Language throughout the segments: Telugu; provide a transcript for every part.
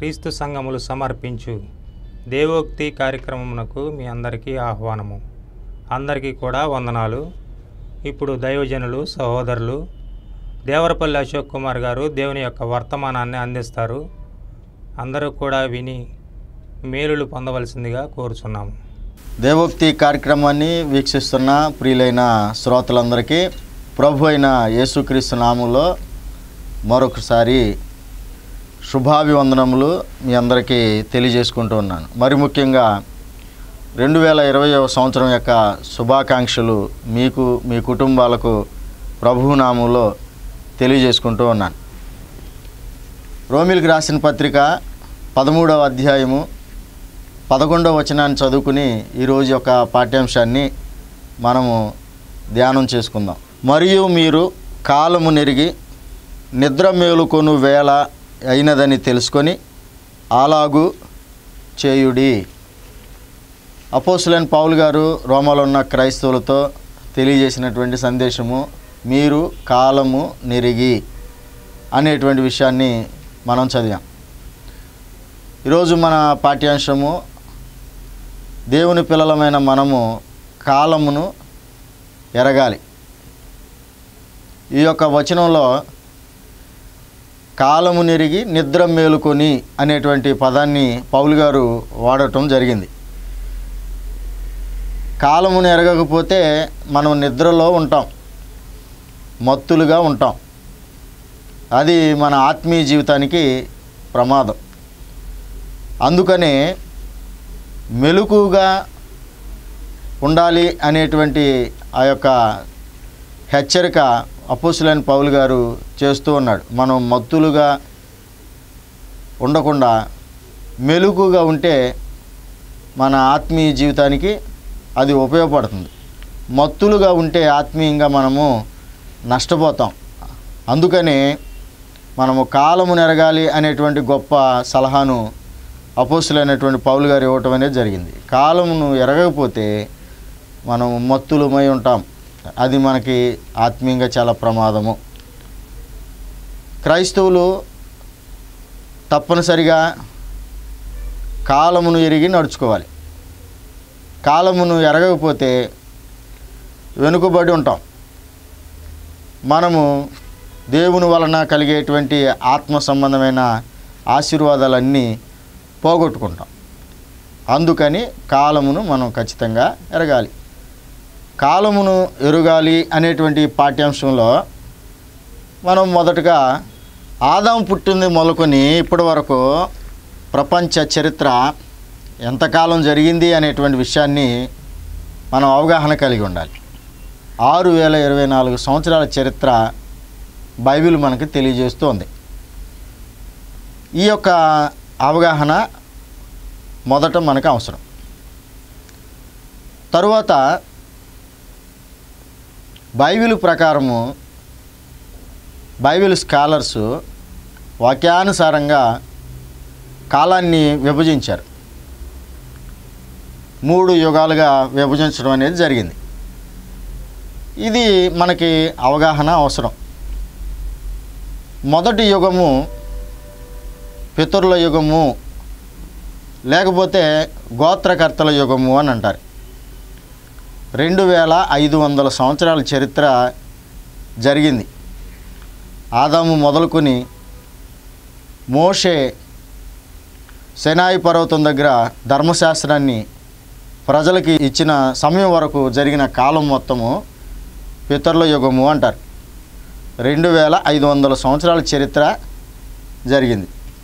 క్రీస్తు సంఘములు సమర్పించు దేవోక్తి కార్యక్రమమునకు మీ అందరికీ ఆహ్వానము అందరికీ కూడా వందనాలు ఇప్పుడు దైవజనులు సహోదరులు దేవరపల్లి అశోక్ కుమార్ గారు దేవుని యొక్క వర్తమానాన్ని అందిస్తారు అందరూ కూడా విని మేలులు పొందవలసిందిగా కోరుచున్నాము దేవోక్తి కార్యక్రమాన్ని వీక్షిస్తున్న ప్రియులైన శ్రోతలందరికీ ప్రభు అయిన యేసుక్రీస్తు నామంలో మరొకసారి శుభాభివందనములు మీ అందరికీ తెలియజేసుకుంటూ ఉన్నాను మరి ముఖ్యంగా రెండు వేల ఇరవైవ సంవత్సరం యొక్క శుభాకాంక్షలు మీకు మీ కుటుంబాలకు ప్రభు నామంలో తెలియజేసుకుంటూ ఉన్నాను రోమిల్కి రాసిన పత్రిక పదమూడవ అధ్యాయము పదకొండవ వచనాన్ని చదువుకుని ఈరోజు యొక్క పాఠ్యాంశాన్ని మనము ధ్యానం చేసుకుందాం మరియు మీరు కాలము నెరిగి నిద్ర మేలుకొను వేళ అయినదని తెలుసుకొని అలాగు చేయుడి అపోసులైన పౌల్ గారు రోమలో ఉన్న క్రైస్తవులతో తెలియజేసినటువంటి సందేశము మీరు కాలము నెరిగి అనేటువంటి విషయాన్ని మనం చదివాం ఈరోజు మన పాఠ్యాంశము దేవుని పిల్లలమైన మనము కాలమును ఎరగాలి ఈ యొక్క వచనంలో కాలము నెరిగి నిద్ర మేలుకొని అనేటువంటి పదాన్ని పౌలు గారు వాడటం జరిగింది కాలమును ఎరగకపోతే మనం నిద్రలో ఉంటాం మత్తులుగా ఉంటాం అది మన ఆత్మీయ జీవితానికి ప్రమాదం అందుకనే మెలకుగా ఉండాలి అనేటువంటి ఆ యొక్క హెచ్చరిక అపోసులైన పౌలు గారు చేస్తూ ఉన్నాడు మనం మత్తులుగా ఉండకుండా మెలుగుగా ఉంటే మన ఆత్మీయ జీవితానికి అది ఉపయోగపడుతుంది మత్తులుగా ఉంటే ఆత్మీయంగా మనము నష్టపోతాం అందుకని మనము కాలము నెరగాలి అనేటువంటి గొప్ప సలహాను అపోసులైనటువంటి పౌలు గారు ఇవ్వటం అనేది జరిగింది కాలమును ఎరగకపోతే మనం మత్తులమై ఉంటాం అది మనకి ఆత్మీయంగా చాలా ప్రమాదము క్రైస్తవులు తప్పనిసరిగా కాలమును ఎరిగి నడుచుకోవాలి కాలమును ఎరగకపోతే వెనుకబడి ఉంటాం మనము దేవుని వలన కలిగేటువంటి ఆత్మ సంబంధమైన ఆశీర్వాదాలన్నీ పోగొట్టుకుంటాం అందుకని కాలమును మనం ఖచ్చితంగా ఎరగాలి కాలమును ఎరగాలి అనేటువంటి పాఠ్యాంశంలో మనం మొదటగా ఆదాం పుట్టింది మొదలుకొని ఇప్పటి వరకు ప్రపంచ చరిత్ర ఎంతకాలం జరిగింది అనేటువంటి విషయాన్ని మనం అవగాహన కలిగి ఉండాలి ఆరు వేల ఇరవై నాలుగు సంవత్సరాల చరిత్ర బైబిల్ మనకు తెలియజేస్తోంది ఈ యొక్క అవగాహన మొదట మనకు అవసరం తరువాత బైబిల్ ప్రకారము బైబిల్ స్కాలర్సు వాక్యానుసారంగా కాలాన్ని విభజించారు మూడు యుగాలుగా విభజించడం అనేది జరిగింది ఇది మనకి అవగాహన అవసరం మొదటి యుగము పితరుల యుగము లేకపోతే గోత్రకర్తల యుగము అని అంటారు రెండు వేల ఐదు వందల సంవత్సరాల చరిత్ర జరిగింది ఆదాము మొదలుకొని మోషే సెనాయి పర్వతం దగ్గర ధర్మశాస్త్రాన్ని ప్రజలకి ఇచ్చిన సమయం వరకు జరిగిన కాలం మొత్తము పితరుల యుగము అంటారు రెండు వేల ఐదు వందల సంవత్సరాల చరిత్ర జరిగింది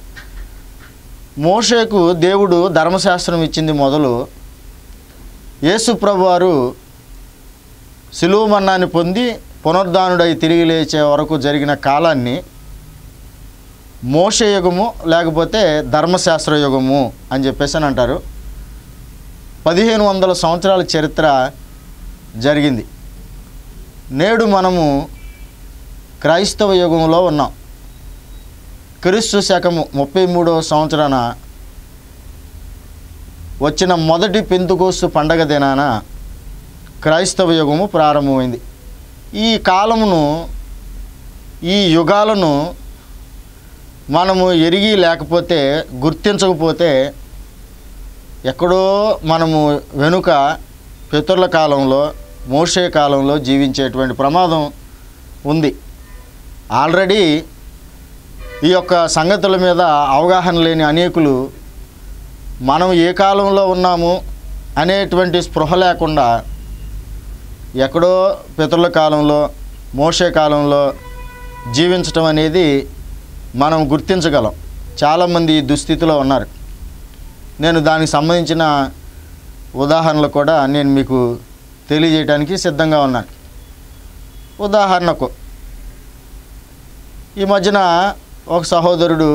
మోషేకు దేవుడు ధర్మశాస్త్రం ఇచ్చింది మొదలు యేసుప్రభు వారు సిలువ మన్నాన్ని పొంది పునరుద్ధానుడై తిరిగి లేచే వరకు జరిగిన కాలాన్ని మోష యుగము లేకపోతే ధర్మశాస్త్ర యుగము అని చెప్పేసి అని అంటారు పదిహేను వందల సంవత్సరాల చరిత్ర జరిగింది నేడు మనము క్రైస్తవ యుగంలో ఉన్నాం క్రీస్తు శకము ముప్పై మూడవ సంవత్సరాన వచ్చిన మొదటి పెంతుకోస్తు పండగ దినాన క్రైస్తవ యుగము ప్రారంభమైంది ఈ కాలమును ఈ యుగాలను మనము ఎరిగి లేకపోతే గుర్తించకపోతే ఎక్కడో మనము వెనుక పితరుల కాలంలో మోషే కాలంలో జీవించేటువంటి ప్రమాదం ఉంది ఆల్రెడీ ఈ యొక్క సంగతుల మీద అవగాహన లేని అనేకులు మనం ఏ కాలంలో ఉన్నాము అనేటువంటి స్పృహ లేకుండా ఎక్కడో పితరుల కాలంలో మోసే కాలంలో జీవించటం అనేది మనం గుర్తించగలం చాలామంది ఈ దుస్థితిలో ఉన్నారు నేను దానికి సంబంధించిన ఉదాహరణలు కూడా నేను మీకు తెలియజేయడానికి సిద్ధంగా ఉన్నాను ఉదాహరణకు ఈ మధ్యన ఒక సహోదరుడు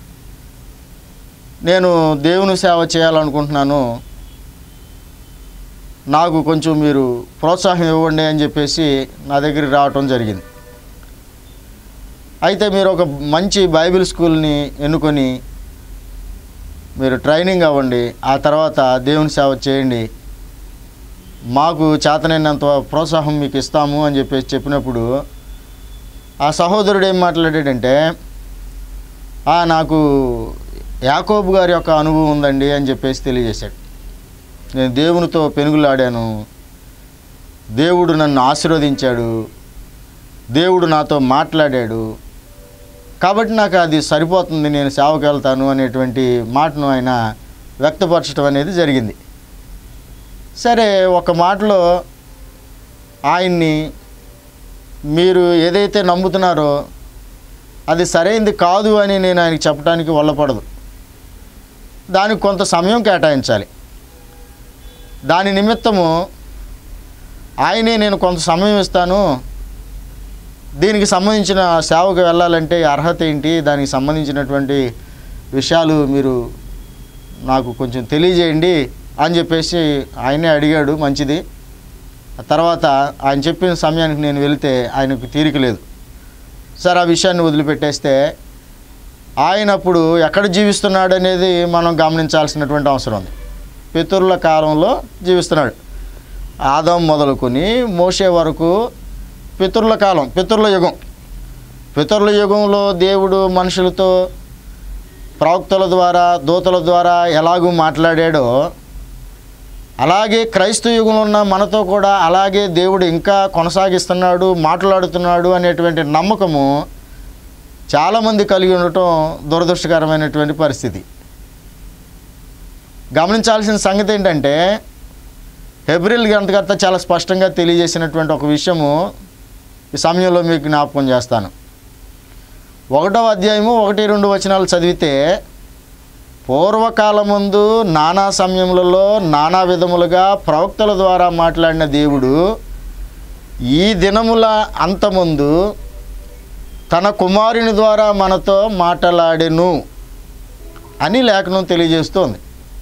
నేను దేవుని సేవ చేయాలనుకుంటున్నాను నాకు కొంచెం మీరు ప్రోత్సాహం ఇవ్వండి అని చెప్పేసి నా దగ్గరికి రావటం జరిగింది అయితే మీరు ఒక మంచి బైబిల్ స్కూల్ని ఎన్నుకొని మీరు ట్రైనింగ్ అవ్వండి ఆ తర్వాత దేవుని సేవ చేయండి మాకు చేతనైనంత ప్రోత్సాహం మీకు ఇస్తాము అని చెప్పేసి చెప్పినప్పుడు ఆ సహోదరుడు ఏం మాట్లాడాడంటే "ఆ, నాకు యాకోబు గారి యొక్క అనుభవం ఉందండి అని చెప్పేసి తెలియజేశాడు నేను దేవునితో పెనుగులాడాను దేవుడు నన్ను ఆశీర్వదించాడు దేవుడు నాతో మాట్లాడాడు కాబట్టి నాకు అది సరిపోతుంది నేను సేవకు వెళ్తాను అనేటువంటి మాటను ఆయన వ్యక్తపరచడం అనేది జరిగింది సరే ఒక మాటలో ఆయన్ని మీరు ఏదైతే నమ్ముతున్నారో అది సరైంది కాదు అని నేను ఆయనకి చెప్పడానికి వల్లపడదు దానికి కొంత సమయం కేటాయించాలి దాని నిమిత్తము ఆయనే నేను కొంత సమయం ఇస్తాను దీనికి సంబంధించిన సేవకు వెళ్ళాలంటే అర్హత ఏంటి దానికి సంబంధించినటువంటి విషయాలు మీరు నాకు కొంచెం తెలియజేయండి అని చెప్పేసి ఆయనే అడిగాడు మంచిది ఆ తర్వాత ఆయన చెప్పిన సమయానికి నేను వెళితే ఆయనకు తీరిక లేదు సరే ఆ విషయాన్ని వదిలిపెట్టేస్తే ఆయన అప్పుడు ఎక్కడ జీవిస్తున్నాడు అనేది మనం గమనించాల్సినటువంటి అవసరం ఉంది పితరుల కాలంలో జీవిస్తున్నాడు ఆదం మొదలుకొని మోసే వరకు పితరుల కాలం పితరుల యుగం పితరుల యుగంలో దేవుడు మనుషులతో ప్రవక్తల ద్వారా దూతల ద్వారా ఎలాగూ మాట్లాడాడో అలాగే క్రైస్తవ యుగంలో ఉన్న మనతో కూడా అలాగే దేవుడు ఇంకా కొనసాగిస్తున్నాడు మాట్లాడుతున్నాడు అనేటువంటి నమ్మకము చాలామంది కలిగి ఉండటం దురదృష్టకరమైనటువంటి పరిస్థితి గమనించాల్సిన సంగతి ఏంటంటే హెబ్రిల్ గ్రంథకర్త చాలా స్పష్టంగా తెలియజేసినటువంటి ఒక విషయము ఈ సమయంలో మీకు జ్ఞాపకం చేస్తాను ఒకటవ అధ్యాయము ఒకటి రెండు వచనాలు చదివితే పూర్వకాలమందు నానా సమయములలో నానా విధములుగా ప్రవక్తల ద్వారా మాట్లాడిన దేవుడు ఈ దినముల అంతముందు తన కుమారుని ద్వారా మనతో మాట్లాడెను అని లేఖనం తెలియజేస్తోంది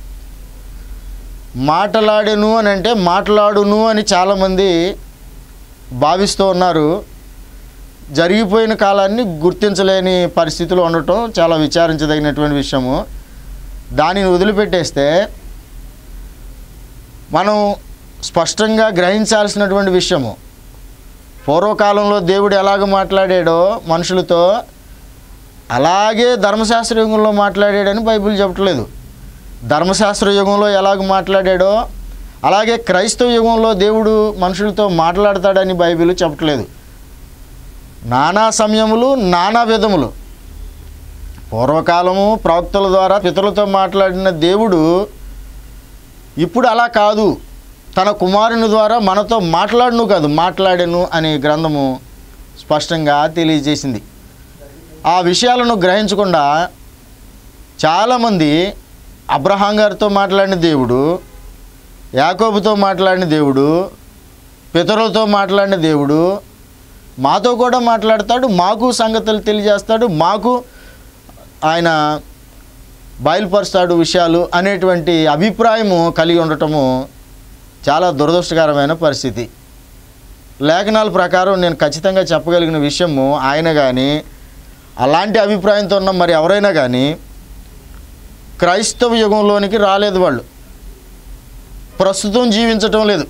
మాట్లాడెను అని అంటే మాట్లాడును అని చాలామంది భావిస్తూ ఉన్నారు జరిగిపోయిన కాలాన్ని గుర్తించలేని పరిస్థితిలో ఉండటం చాలా విచారించదగినటువంటి విషయము దానిని వదిలిపెట్టేస్తే మనం స్పష్టంగా గ్రహించాల్సినటువంటి విషయము పూర్వకాలంలో దేవుడు ఎలాగ మాట్లాడాడో మనుషులతో అలాగే ధర్మశాస్త్ర యుగంలో మాట్లాడాడని బైబిల్ చెప్పట్లేదు ధర్మశాస్త్ర యుగంలో ఎలాగ మాట్లాడాడో అలాగే క్రైస్తవ యుగంలో దేవుడు మనుషులతో మాట్లాడతాడని బైబిల్ చెప్పట్లేదు నానా సమయములు నానా విధములు పూర్వకాలము ప్రవక్తల ద్వారా పితరులతో మాట్లాడిన దేవుడు ఇప్పుడు అలా కాదు తన కుమారుని ద్వారా మనతో మాట్లాడను కాదు మాట్లాడను అనే గ్రంథము స్పష్టంగా తెలియజేసింది ఆ విషయాలను గ్రహించకుండా చాలామంది అబ్రహాం గారితో మాట్లాడిన దేవుడు యాకోబుతో మాట్లాడిన దేవుడు పితరులతో మాట్లాడిన దేవుడు మాతో కూడా మాట్లాడతాడు మాకు సంగతులు తెలియజేస్తాడు మాకు ఆయన బయలుపరుస్తాడు విషయాలు అనేటువంటి అభిప్రాయము కలిగి ఉండటము చాలా దురదృష్టకరమైన పరిస్థితి లేఖనాల ప్రకారం నేను ఖచ్చితంగా చెప్పగలిగిన విషయము ఆయన కానీ అలాంటి అభిప్రాయంతో ఉన్న మరి ఎవరైనా కానీ క్రైస్తవ యుగంలోనికి రాలేదు వాళ్ళు ప్రస్తుతం జీవించటం లేదు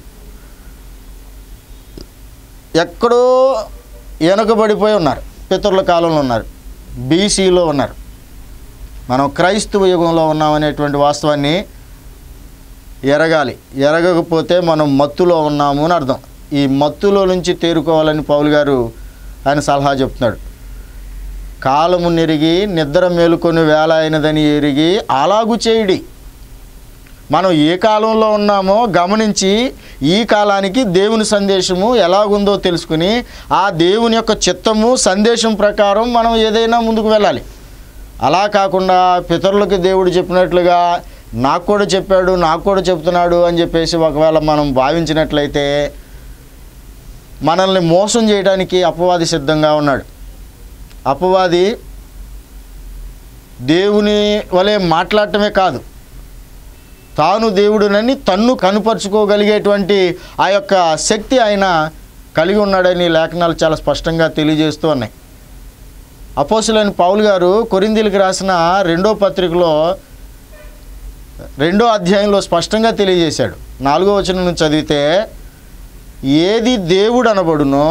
ఎక్కడో వెనుకబడిపోయి ఉన్నారు పితరుల కాలంలో ఉన్నారు బీసీలో ఉన్నారు మనం క్రైస్తవ యుగంలో ఉన్నామనేటువంటి వాస్తవాన్ని ఎరగాలి ఎరగకపోతే మనం మత్తులో ఉన్నాము అని అర్థం ఈ మత్తులో నుంచి తేరుకోవాలని పౌలు గారు ఆయన సలహా చెప్తున్నాడు కాలము నెరిగి నిద్ర మేలుకొని వేళ అయినదని ఎరిగి అలాగు చేయుడి మనం ఏ కాలంలో ఉన్నామో గమనించి ఈ కాలానికి దేవుని సందేశము ఎలాగుందో తెలుసుకుని ఆ దేవుని యొక్క చిత్తము సందేశం ప్రకారం మనం ఏదైనా ముందుకు వెళ్ళాలి అలా కాకుండా పితరులకి దేవుడు చెప్పినట్లుగా నాకు కూడా చెప్పాడు నాకు కూడా చెప్తున్నాడు అని చెప్పేసి ఒకవేళ మనం భావించినట్లయితే మనల్ని మోసం చేయడానికి అపవాది సిద్ధంగా ఉన్నాడు అపవాది దేవుని వలె మాట్లాడటమే కాదు తాను దేవుడునని తన్ను కనుపరుచుకోగలిగేటువంటి ఆ యొక్క శక్తి ఆయన కలిగి ఉన్నాడని లేఖనాలు చాలా స్పష్టంగా తెలియజేస్తూ ఉన్నాయి అపోసులైన పౌలు గారు కొరిందీలకు రాసిన రెండో పత్రికలో రెండో అధ్యాయంలో స్పష్టంగా తెలియజేశాడు నాలుగో వచనం నుంచి చదివితే ఏది దేవుడు అనబడునో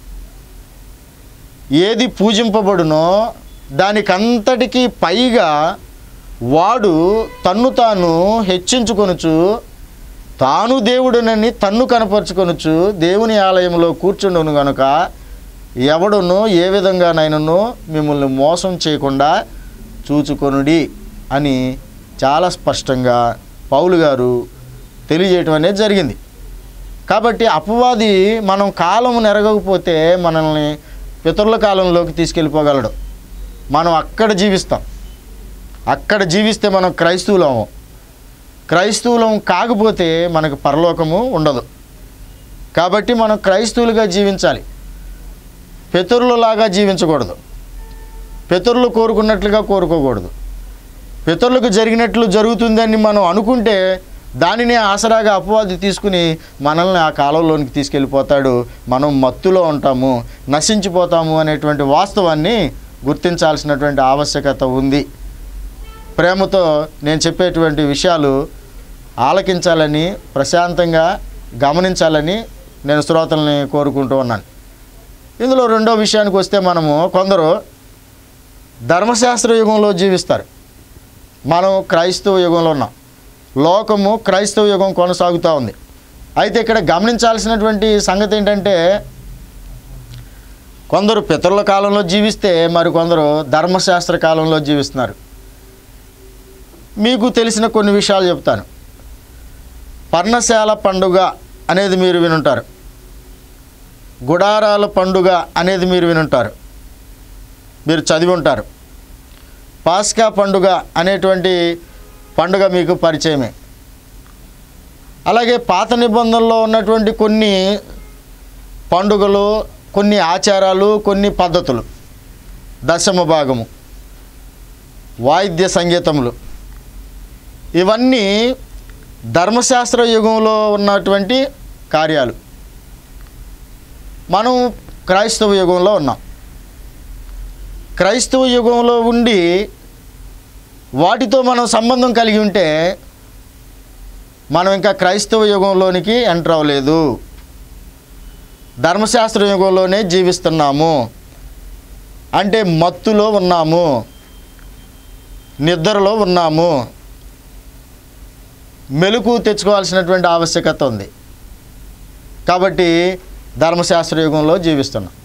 ఏది పూజింపబడునో దానికంతటికీ పైగా వాడు తన్ను తాను హెచ్చించుకొనుచు తాను దేవుడునని తన్ను కనపరుచుకొనుచు దేవుని ఆలయంలో కూర్చుండును గనుక ఎవడును ఏ విధంగానైనను మిమ్మల్ని మోసం చేయకుండా చూచుకొనుడి అని చాలా స్పష్టంగా పౌలు గారు తెలియజేయటం అనేది జరిగింది కాబట్టి అపవాది మనం కాలం నెరగకపోతే మనల్ని పితరుల కాలంలోకి తీసుకెళ్ళిపోగలడు మనం అక్కడ జీవిస్తాం అక్కడ జీవిస్తే మనం క్రైస్తవులం క్రైస్తవులం కాకపోతే మనకు పరలోకము ఉండదు కాబట్టి మనం క్రైస్తవులుగా జీవించాలి పితరులలాగా జీవించకూడదు పితరులు కోరుకున్నట్లుగా కోరుకోకూడదు పితరులకు జరిగినట్లు జరుగుతుందని మనం అనుకుంటే దానిని ఆసరాగా అపవాది తీసుకుని మనల్ని ఆ కాలంలోనికి తీసుకెళ్ళిపోతాడు మనం మత్తులో ఉంటాము నశించిపోతాము అనేటువంటి వాస్తవాన్ని గుర్తించాల్సినటువంటి ఆవశ్యకత ఉంది ప్రేమతో నేను చెప్పేటువంటి విషయాలు ఆలకించాలని ప్రశాంతంగా గమనించాలని నేను శ్రోతల్ని కోరుకుంటూ ఉన్నాను ఇందులో రెండో విషయానికి వస్తే మనము కొందరు ధర్మశాస్త్ర యుగంలో జీవిస్తారు మనం క్రైస్తవ యుగంలో ఉన్నాం లోకము క్రైస్తవ యుగం కొనసాగుతూ ఉంది అయితే ఇక్కడ గమనించాల్సినటువంటి సంగతి ఏంటంటే కొందరు పితరుల కాలంలో జీవిస్తే మరి కొందరు ధర్మశాస్త్ర కాలంలో జీవిస్తున్నారు మీకు తెలిసిన కొన్ని విషయాలు చెప్తాను పర్ణశాల పండుగ అనేది మీరు వినుంటారు గుడారాల పండుగ అనేది మీరు వినుంటారు మీరు చదివి ఉంటారు పాస్కా పండుగ అనేటువంటి పండుగ మీకు పరిచయమే అలాగే పాత నిబంధనలో ఉన్నటువంటి కొన్ని పండుగలు కొన్ని ఆచారాలు కొన్ని పద్ధతులు దశమ భాగము వాయిద్య సంగీతములు ఇవన్నీ ధర్మశాస్త్ర యుగంలో ఉన్నటువంటి కార్యాలు మనం క్రైస్తవ యుగంలో ఉన్నాం క్రైస్తవ యుగంలో ఉండి వాటితో మనం సంబంధం కలిగి ఉంటే మనం ఇంకా క్రైస్తవ యుగంలోనికి ఎంటర్ అవ్వలేదు ధర్మశాస్త్ర యుగంలోనే జీవిస్తున్నాము అంటే మత్తులో ఉన్నాము నిద్రలో ఉన్నాము మెలకు తెచ్చుకోవాల్సినటువంటి ఆవశ్యకత ఉంది కాబట్టి ధర్మశాస్త్ర యుగంలో జీవిస్తున్నాం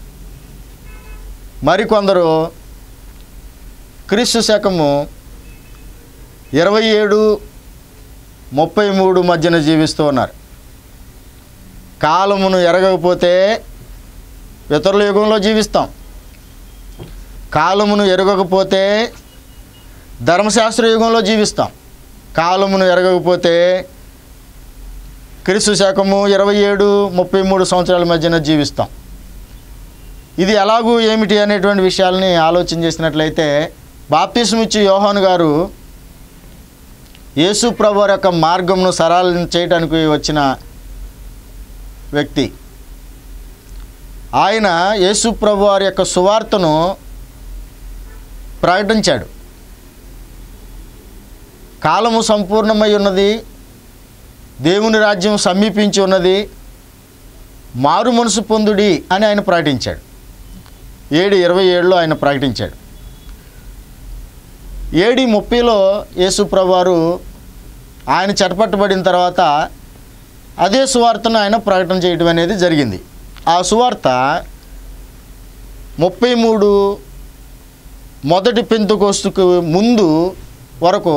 మరికొందరు క్రీస్తు శకము ఇరవై ఏడు ముప్పై మూడు మధ్యన జీవిస్తూ ఉన్నారు కాలమును ఎరగకపోతే ఇతరుల యుగంలో జీవిస్తాం కాలమును ఎరగకపోతే ధర్మశాస్త్ర యుగంలో జీవిస్తాం కాలమును ఎరగకపోతే క్రీస్తు శకము ఇరవై ఏడు ముప్పై మూడు సంవత్సరాల మధ్యన జీవిస్తాం ఇది ఎలాగూ ఏమిటి అనేటువంటి విషయాల్ని ఆలోచన చేసినట్లయితే బాప్తిసం ఇచ్చి యోహాను గారు యేసు ప్రభు వారి యొక్క మార్గంను సరళం చేయడానికి వచ్చిన వ్యక్తి ఆయన యేసు ప్రభు వారి యొక్క సువార్తను ప్రకటించాడు కాలము సంపూర్ణమై ఉన్నది దేవుని రాజ్యం సమీపించి ఉన్నది మారు మనసు పొందుడి అని ఆయన ప్రకటించాడు ఏడు ఇరవై ఏడులో ఆయన ప్రకటించాడు ఏడి ముప్పైలో యేసుప్రభు వారు ఆయన చెరపట్టబడిన తర్వాత అదే సువార్తను ఆయన ప్రకటన చేయడం అనేది జరిగింది ఆ సువార్త ముప్పై మూడు మొదటి పెంతుకోస్తుకు ముందు వరకు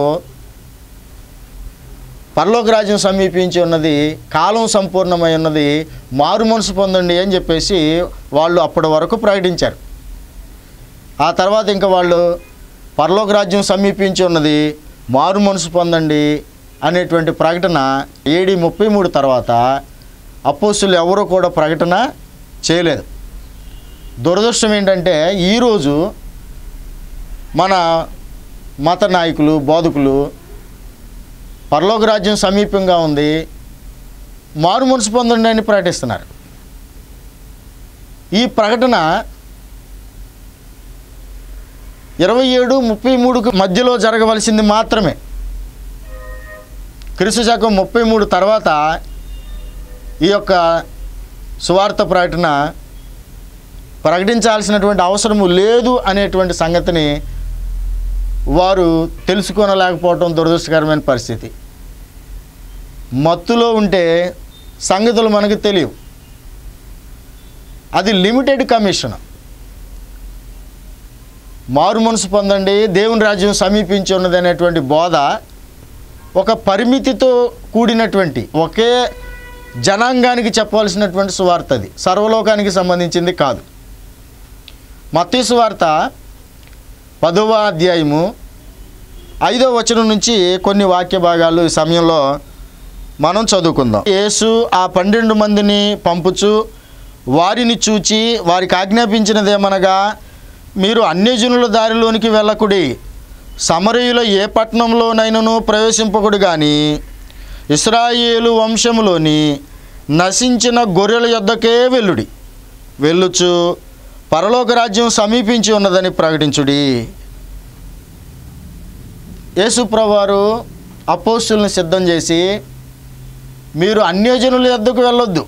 పరలోక రాజ్యం సమీపించి ఉన్నది కాలం సంపూర్ణమై ఉన్నది మారు మనసు పొందండి అని చెప్పేసి వాళ్ళు అప్పటి వరకు ప్రకటించారు ఆ తర్వాత ఇంకా వాళ్ళు పరలోక రాజ్యం సమీపించి ఉన్నది మారు మనసు పొందండి అనేటువంటి ప్రకటన ఏడి ముప్పై మూడు తర్వాత అపోస్తులు ఎవరూ కూడా ప్రకటన చేయలేదు దురదృష్టం ఏంటంటే ఈరోజు మన మత నాయకులు బోధకులు పరలోక రాజ్యం సమీపంగా ఉంది మారు మనసు పొందండి అని ప్రకటిస్తున్నారు ఈ ప్రకటన ఇరవై ఏడు ముప్పై మూడుకు మధ్యలో జరగవలసింది మాత్రమే క్రీస్తు శకం ముప్పై మూడు తర్వాత ఈ యొక్క సువార్త ప్రకటన ప్రకటించాల్సినటువంటి అవసరము లేదు అనేటువంటి సంగతిని వారు తెలుసుకోనలేకపోవటం దురదృష్టకరమైన పరిస్థితి మత్తులో ఉంటే సంగతులు మనకు తెలియవు అది లిమిటెడ్ కమిషన్ మారు మనసు పొందండి దేవుని రాజ్యం సమీపించి ఉన్నది అనేటువంటి బోధ ఒక పరిమితితో కూడినటువంటి ఒకే జనాంగానికి చెప్పవలసినటువంటి సువార్త అది సర్వలోకానికి సంబంధించింది కాదు మత్తయి సువార్త పదవ అధ్యాయము ఐదో వచనం నుంచి కొన్ని వాక్య భాగాలు ఈ సమయంలో మనం చదువుకుందాం యేసు ఆ పన్నెండు మందిని పంపుచు వారిని చూచి వారికి ఆజ్ఞాపించినదేమనగా మీరు అన్యజనుల దారిలోనికి వెళ్ళకుడి సమరయుల ఏ పట్టణంలోనైనను ప్రవేశింపకుడు కానీ ఇస్రాయేలు వంశములోని నశించిన గొర్రెల యొద్దకే వెళ్ళుడి వెళ్ళుచు పరలోక రాజ్యం సమీపించి ఉన్నదని ప్రకటించుడి యేసుప్రవారు అపోస్తుల్ని సిద్ధం చేసి మీరు అన్యజనుల యొద్దకు వెళ్ళొద్దు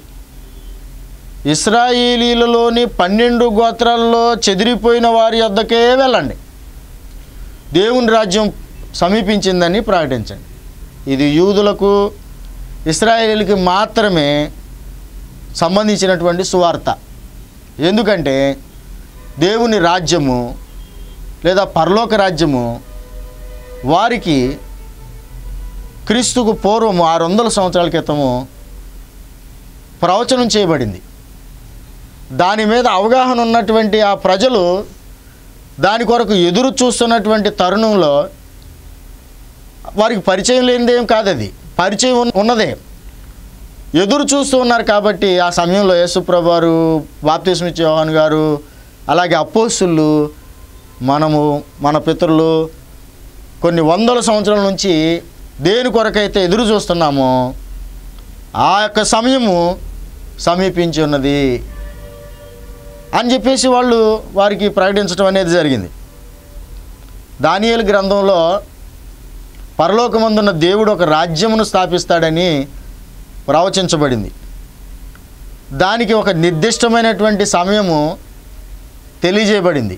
ఇస్రాయేలీలలోని పన్నెండు గోత్రాల్లో చెదిరిపోయిన వారి యొద్దకే వెళ్ళండి దేవుని రాజ్యం సమీపించిందని ప్రకటించండి ఇది యూదులకు ఇస్రాయేలీలకి మాత్రమే సంబంధించినటువంటి సువార్త ఎందుకంటే దేవుని రాజ్యము లేదా పరలోక రాజ్యము వారికి క్రీస్తుకు పూర్వము ఆరు వందల సంవత్సరాల క్రితము ప్రవచనం చేయబడింది దాని మీద అవగాహన ఉన్నటువంటి ఆ ప్రజలు దాని కొరకు ఎదురు చూస్తున్నటువంటి తరుణంలో వారికి పరిచయం లేనిదేం కాదు అది పరిచయం ఉన్న- ఉన్నదే ఎదురు చూస్తూ ఉన్నారు కాబట్టి ఆ సమయంలో యేసుప్రభు వారు బాప్తిస్మిచ్ యోహాన్ గారు అలాగే అపోస్తులు మనము మన పితరులు కొన్ని వందల సంవత్సరాల నుంచి దేని కొరకైతే ఎదురు చూస్తున్నామో ఆ యొక్క సమయము సమీపించి ఉన్నది అని చెప్పేసి వాళ్ళు వారికి ప్రకటించడం అనేది జరిగింది దానియేలు గ్రంథంలో పరలోకమందున్న దేవుడు ఒక రాజ్యమును స్థాపిస్తాడని ప్రవచించబడింది దానికి ఒక నిర్దిష్టమైనటువంటి సమయము తెలియజేయబడింది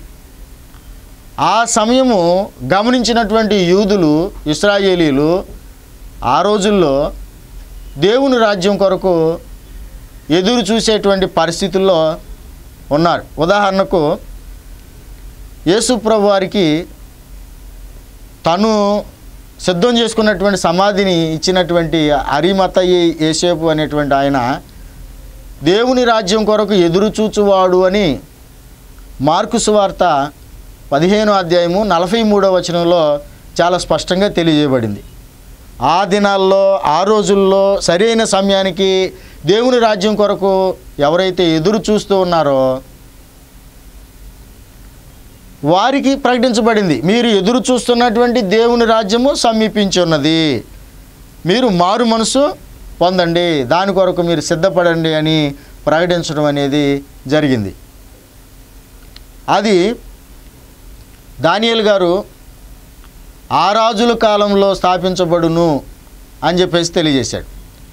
ఆ సమయము గమనించినటువంటి యూదులు ఇస్రాయేలీలు ఆ రోజుల్లో దేవుని రాజ్యం కొరకు ఎదురు చూసేటువంటి పరిస్థితుల్లో ఉన్నారు ఉదాహరణకు యేసుప్రభు వారికి తను సిద్ధం చేసుకున్నటువంటి సమాధిని ఇచ్చినటువంటి అరిమతయి ఏసేపు అనేటువంటి ఆయన దేవుని రాజ్యం కొరకు ఎదురు చూచువాడు అని మార్కు సువార్త పదిహేను అధ్యాయము నలభై మూడో వచనంలో చాలా స్పష్టంగా తెలియజేయబడింది ఆ దినాల్లో ఆ రోజుల్లో సరైన సమయానికి దేవుని రాజ్యం కొరకు ఎవరైతే ఎదురు చూస్తూ ఉన్నారో వారికి ప్రకటించబడింది మీరు ఎదురు చూస్తున్నటువంటి దేవుని రాజ్యము సమీపించి ఉన్నది మీరు మారు మనసు పొందండి దాని కొరకు మీరు సిద్ధపడండి అని ప్రకటించడం అనేది జరిగింది అది దానియేలు గారు ఆ రాజుల కాలంలో స్థాపించబడును అని చెప్పేసి తెలియజేశాడు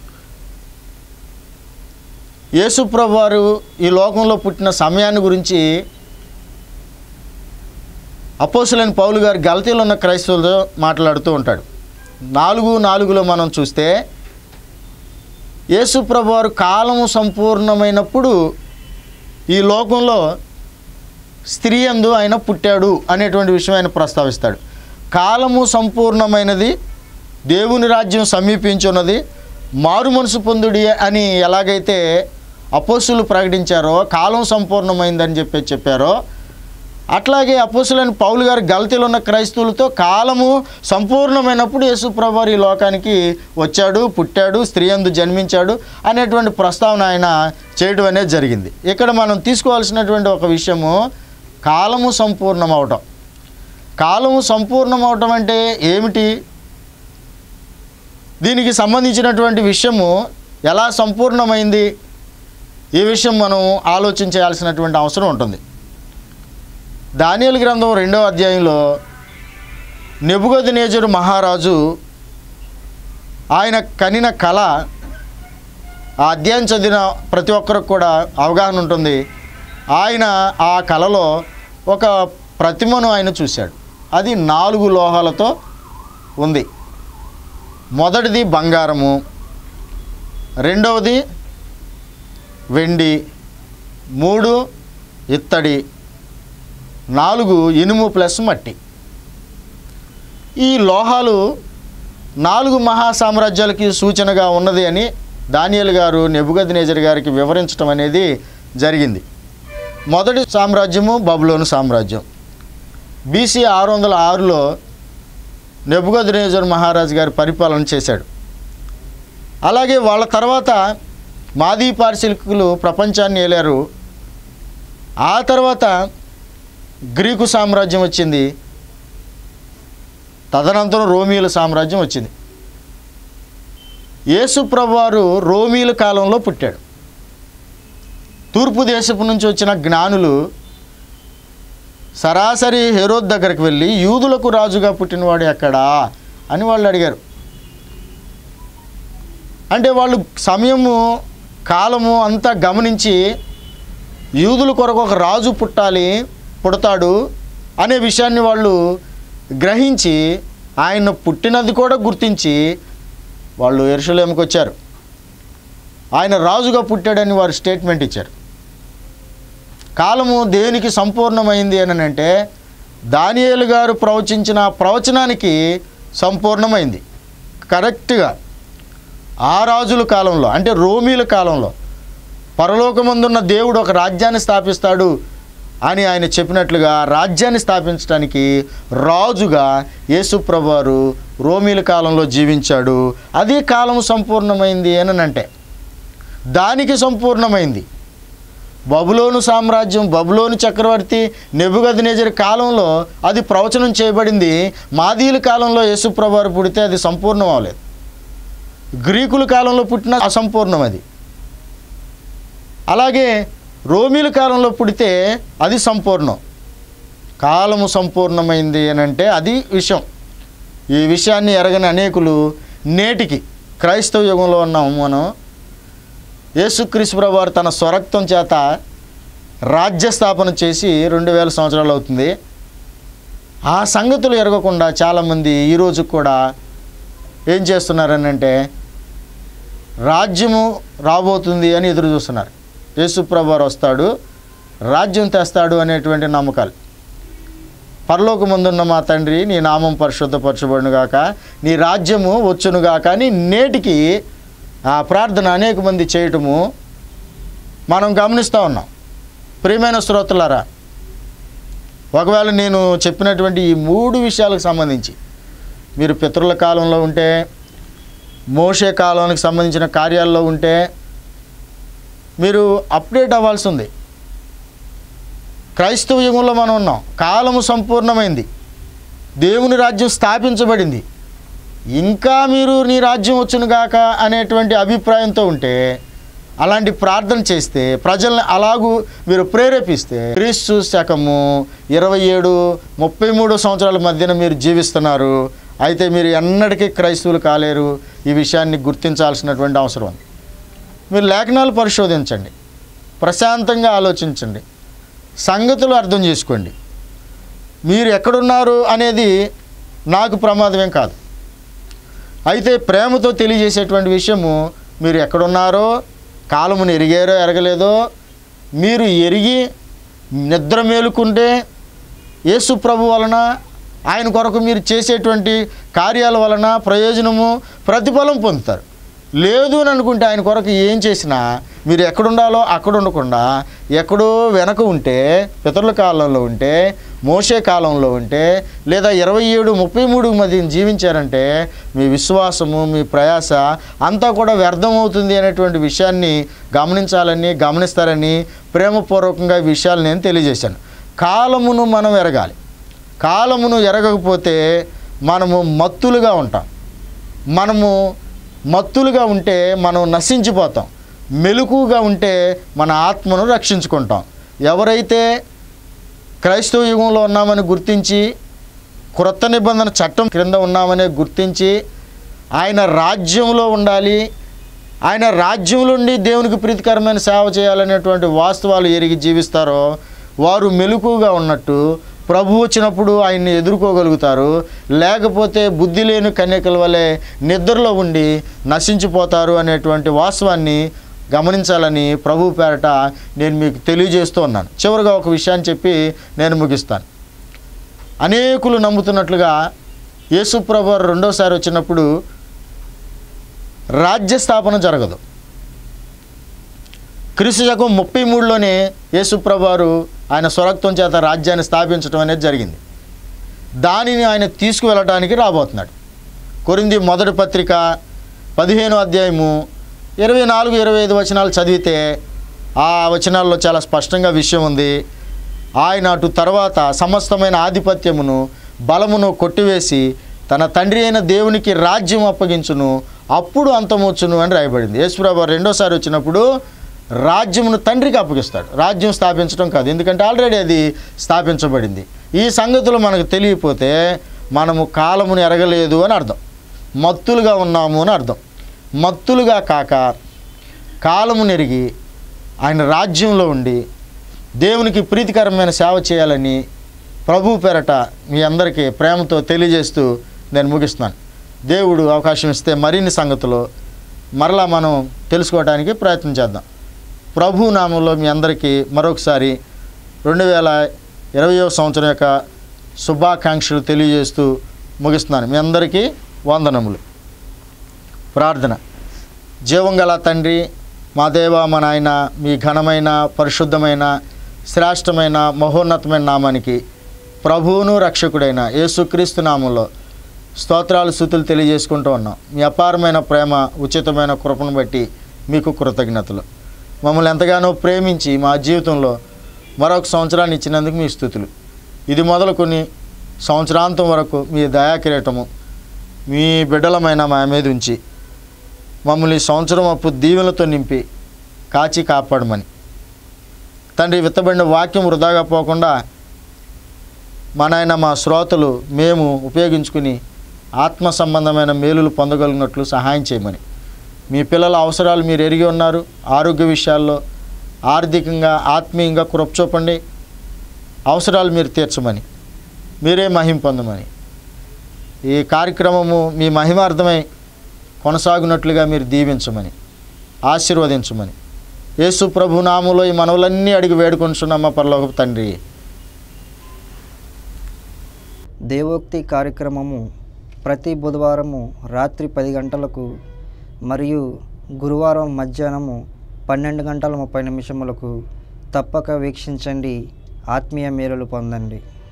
యేసుప్రభు వారు ఈ లోకంలో పుట్టిన సమయాన్ని గురించి అపోసులైన పౌలు గారు గలతీలో ఉన్న క్రైస్తవులతో మాట్లాడుతూ ఉంటాడు నాలుగు నాలుగులో మనం చూస్తే యేసుప్రభు వారు కాలము సంపూర్ణమైనప్పుడు ఈ లోకంలో స్త్రీ అందు ఆయన పుట్టాడు అనేటువంటి విషయం ఆయన ప్రస్తావిస్తాడు కాలము సంపూర్ణమైనది దేవుని రాజ్యం సమీపించున్నది మారు మనసు పొందుడి అని ఎలాగైతే అపోసులు ప్రకటించారో కాలం సంపూర్ణమైందని చెప్పి చెప్పారో అట్లాగే అపోసులైన పౌలు గారు గలతీలో ఉన్న క్రైస్తవులతో కాలము సంపూర్ణమైనప్పుడు యేసుప్రభు ఈ లోకానికి వచ్చాడు పుట్టాడు స్త్రీ అందు జన్మించాడు అనేటువంటి ప్రస్తావన ఆయన చేయడం అనేది జరిగింది ఇక్కడ మనం తీసుకోవాల్సినటువంటి ఒక విషయము కాలము సంపూర్ణమవటం కాలము సంపూర్ణమవటం అంటే ఏమిటి దీనికి సంబంధించినటువంటి విషయము ఎలా సంపూర్ణమైంది ఈ విషయం మనం ఆలోచించాల్సినటువంటి అవసరం ఉంటుంది దానియలు గ్రంథం రెండవ అధ్యాయంలో నెబుగదినేజరు మహారాజు ఆయన కనిన కళ ఆ అధ్యాయం చదివిన ప్రతి ఒక్కరికి కూడా అవగాహన ఉంటుంది ఆయన ఆ కళలో ఒక ప్రతిమను ఆయన చూశాడు అది నాలుగు లోహాలతో ఉంది మొదటిది బంగారము రెండవది వెండి మూడు ఇత్తడి నాలుగు ఇనుము ప్లస్ మట్టి ఈ లోహాలు నాలుగు మహా సామ్రాజ్యాలకి సూచనగా ఉన్నది అని దానియల్ గారు నెబుగద్నేజర్ గారికి వివరించడం అనేది జరిగింది మొదటి సామ్రాజ్యము బబులోను సామ్రాజ్యం బీసీ ఆరు వందల ఆరులో నెబుగద్నేజర్ మహారాజు గారి పరిపాలన చేశాడు అలాగే వాళ్ళ తర్వాత మాదీ పారిశిల్కులు ప్రపంచాన్ని ఏలారు ఆ తర్వాత గ్రీకు సామ్రాజ్యం వచ్చింది తదనంతరం రోమియోల సామ్రాజ్యం వచ్చింది యేసు ప్రభువారు రోమిల కాలంలో పుట్టాడు తూర్పు దేశపు నుంచి వచ్చిన జ్ఞానులు సరాసరి హెరోద్ దగ్గరికి వెళ్ళి యూదులకు రాజుగా పుట్టినవాడు ఎక్కడా అని వాళ్ళు అడిగారు అంటే వాళ్ళు సమయము కాలము అంతా గమనించి యూదుల కొరకు ఒక రాజు పుట్టాలి పుడతాడు అనే విషయాన్ని వాళ్ళు గ్రహించి ఆయన పుట్టినది కూడా గుర్తించి వాళ్ళు ఎరుసలేంకి వచ్చారు ఆయన రాజుగా పుట్టాడని వారు స్టేట్మెంట్ ఇచ్చారు కాలము దేనికి సంపూర్ణమైంది అని అంటే దానియేలు గారు ప్రవచించిన ప్రవచనానికి సంపూర్ణమైంది కరెక్ట్గా ఆ రాజుల కాలంలో అంటే రోమీల కాలంలో పరలోకమందున్న దేవుడు ఒక రాజ్యాన్ని స్థాపిస్తాడు అని ఆయన చెప్పినట్లుగా రాజ్యాన్ని స్థాపించడానికి రాజుగా యేసుప్రభువారు రోమీల కాలంలో జీవించాడు అది కాలం సంపూర్ణమైంది అని అంటే దానికి సంపూర్ణమైంది బబులోను సామ్రాజ్యం బబులోను చక్రవర్తి నెబుగద్నేజర్ కాలంలో అది ప్రవచనం చేయబడింది మాదీల కాలంలో యేసుప్రభువారు పుడితే అది సంపూర్ణం అవ్వలేదు గ్రీకుల కాలంలో పుట్టిన అసంపూర్ణం అది అలాగే రోమిల కాలంలో పుడితే అది సంపూర్ణం కాలము సంపూర్ణమైంది అని అంటే అది విషయం ఈ విషయాన్ని ఎరగని అనేకులు నేటికి క్రైస్తవ యుగంలో ఉన్నాము మనం యేసుక్రీస్తు ప్రభు వారు తన స్వరక్తం చేత రాజ్య స్థాపన చేసి రెండు వేల సంవత్సరాలు అవుతుంది ఆ సంగతులు ఎరగకుండా చాలామంది ఈరోజు కూడా ఏం చేస్తున్నారని అంటే రాజ్యము రాబోతుంది అని ఎదురు చూస్తున్నారు యేసుప్రభు వారు వస్తాడు రాజ్యం తెస్తాడు అనేటువంటి నమ్మకాలు పరలోకమందున్న మా తండ్రి నీ నామం పరిశుద్ధపరచబడును గాక నీ రాజ్యము వచ్చును గాక అని నేటికి ఆ ప్రార్థన అనేక మంది చేయటము మనం గమనిస్తూ ఉన్నాం ప్రియమైన శ్రోతలారా ఒకవేళ నేను చెప్పినటువంటి ఈ మూడు విషయాలకు సంబంధించి మీరు పితరుల కాలంలో ఉంటే మోషే కాలానికి సంబంధించిన కార్యాల్లో ఉంటే మీరు అప్డేట్ అవ్వాల్సి ఉంది క్రైస్తవ యుగంలో మనం ఉన్నాం కాలము సంపూర్ణమైంది దేవుని రాజ్యం స్థాపించబడింది ఇంకా మీరు నీ రాజ్యం వచ్చును గాక అనేటువంటి అభిప్రాయంతో ఉంటే అలాంటి ప్రార్థన చేస్తే ప్రజల్ని అలాగూ మీరు ప్రేరేపిస్తే క్రీస్తు శకము ఇరవై ఏడు ముప్పై మూడు సంవత్సరాల మధ్యన మీరు జీవిస్తున్నారు అయితే మీరు ఎన్నటికీ క్రైస్తవులు కాలేరు ఈ విషయాన్ని గుర్తించాల్సినటువంటి అవసరం ఉంది మీరు లేఖనాలు పరిశోధించండి ప్రశాంతంగా ఆలోచించండి సంగతులు అర్థం చేసుకోండి మీరు ఎక్కడున్నారు అనేది నాకు ప్రమాదమేం కాదు అయితే ప్రేమతో తెలియజేసేటువంటి విషయము మీరు ఎక్కడున్నారో కాలమును ఎరిగారో ఎరగలేదో మీరు ఎరిగి నిద్ర మేలుకుంటే యేసు ప్రభు వలన ఆయన కొరకు మీరు చేసేటువంటి కార్యాల వలన ప్రయోజనము ప్రతిఫలం పొందుతారు లేదు అని అనుకుంటే ఆయన కొరకు ఏం చేసినా మీరు ఎక్కడుండాలో అక్కడ ఉండకుండా ఎక్కడో వెనక ఉంటే పితరుల కాలంలో ఉంటే మోసే కాలంలో ఉంటే లేదా ఇరవై ఏడు ముప్పై మూడు మధ్య జీవించారంటే మీ విశ్వాసము మీ ప్రయాస అంతా కూడా వ్యర్థమవుతుంది అనేటువంటి విషయాన్ని గమనించాలని గమనిస్తారని ప్రేమపూర్వకంగా ఈ విషయాలు నేను తెలియజేశాను కాలమును మనం ఎరగాలి కాలమును ఎరగకపోతే మనము మత్తులుగా ఉంటాం మనము మత్తులుగా ఉంటే మనం నశించిపోతాం మెలకుగా ఉంటే మన ఆత్మను రక్షించుకుంటాం ఎవరైతే క్రైస్తవ యుగంలో ఉన్నామని గుర్తించి క్రొత్త నిబంధన చట్టం క్రింద ఉన్నామని గుర్తించి ఆయన రాజ్యంలో ఉండాలి ఆయన రాజ్యంలో ఉండి దేవునికి ప్రీతికరమైన సేవ చేయాలనేటువంటి వాస్తవాలు ఎరిగి జీవిస్తారో వారు మెలకుగా ఉన్నట్టు ప్రభు వచ్చినప్పుడు ఆయన్ని ఎదుర్కోగలుగుతారు లేకపోతే బుద్ధి లేని కన్యకల వలె నిద్రలో ఉండి నశించిపోతారు అనేటువంటి వాస్తవాన్ని గమనించాలని ప్రభు పేరట నేను మీకు తెలియజేస్తూ ఉన్నాను చివరిగా ఒక విషయాన్ని చెప్పి నేను ముగిస్తాను అనేకులు నమ్ముతున్నట్లుగా యేసుప్రభు వారు రెండోసారి వచ్చినప్పుడు రాజ్య స్థాపన జరగదు క్రీస్తు శకం ముప్పై మూడులోనే యేసుప్రభు వారు ఆయన స్వరక్తం చేత రాజ్యాన్ని స్థాపించడం అనేది జరిగింది దానిని ఆయన తీసుకువెళ్ళటానికి రాబోతున్నాడు కొరింది మొదటి పత్రిక పదిహేను అధ్యాయము ఇరవై నాలుగు ఇరవై ఐదు వచనాలు చదివితే ఆ వచనాల్లో చాలా స్పష్టంగా విషయం ఉంది ఆయన అటు తర్వాత సమస్తమైన ఆధిపత్యమును బలమును కొట్టివేసి తన తండ్రి అయిన దేవునికి రాజ్యం అప్పగించును అప్పుడు అంతమొచ్చును అని రాయబడింది యేసుప్రభు రెండోసారి వచ్చినప్పుడు రాజ్యమును తండ్రికి అప్పగిస్తాడు రాజ్యం స్థాపించడం కాదు ఎందుకంటే ఆల్రెడీ అది స్థాపించబడింది ఈ సంగతులు మనకు తెలియకపోతే మనము కాలమును ఎరగలేదు అని అర్థం మత్తులుగా ఉన్నాము అని అర్థం మత్తులుగా కాక కాలము నెరిగి ఆయన రాజ్యంలో ఉండి దేవునికి ప్రీతికరమైన సేవ చేయాలని ప్రభు పేరట మీ అందరికీ ప్రేమతో తెలియజేస్తూ నేను ముగిస్తున్నాను దేవుడు అవకాశం ఇస్తే మరిన్ని సంగతులు మరలా మనం తెలుసుకోవడానికి ప్రయత్నం చేద్దాం ప్రభు నామంలో మీ అందరికీ మరొకసారి రెండు వేల ఇరవయో సంవత్సరం యొక్క శుభాకాంక్షలు తెలియజేస్తూ ముగిస్తున్నాను మీ అందరికీ వందనములు ప్రార్థన జీవం గల తండ్రి మా దేవ మా నాయన మీ ఘనమైన పరిశుద్ధమైన శ్రేష్టమైన మహోన్నతమైన నామానికి ప్రభువును రక్షకుడైన యేసుక్రీస్తు నామంలో స్తోత్రాలు స్థుతులు తెలియజేసుకుంటూ ఉన్నాం మీ అపారమైన ప్రేమ ఉచితమైన కృపను బట్టి మీకు కృతజ్ఞతలు మమ్మల్ని ఎంతగానో ప్రేమించి మా జీవితంలో మరొక సంవత్సరాన్ని ఇచ్చినందుకు మీ స్థుతులు ఇది మొదలుకొని సంవత్సరాంతం వరకు మీ దయాకిరీటము మీ బిడ్డలమైన మా మీద ఉంచి మమ్మల్ని ఈ సంవత్సరం అప్పు దీవెనలతో నింపి కాచి కాపాడమని తండ్రి విత్తబడిన వాక్యం వృధాగా పోకుండా మా నాయన మా శ్రోతలు మేము ఉపయోగించుకుని ఆత్మ సంబంధమైన మేలులు పొందగలిగినట్లు సహాయం చేయమని మీ పిల్లల అవసరాలు మీరు ఎరిగి ఉన్నారు ఆరోగ్య విషయాల్లో ఆర్థికంగా ఆత్మీయంగా కృప చూపండి అవసరాలు మీరు తీర్చమని మీరే మహిం పొందమని ఈ కార్యక్రమము మీ మహిమార్థమై కొనసాగునట్లుగా మీరు దీవించమని ఆశీర్వదించమని యేసు ప్రభు నామంలో ఈ మనవులన్నీ అడిగి వేడుకొంచున్నామా పరలోక తండ్రి దేవోక్తి కార్యక్రమము ప్రతి బుధవారము రాత్రి పది గంటలకు మరియు గురువారం మధ్యాహ్నము పన్నెండు గంటల ముప్పై నిమిషములకు తప్పక వీక్షించండి ఆత్మీయ మేలులు పొందండి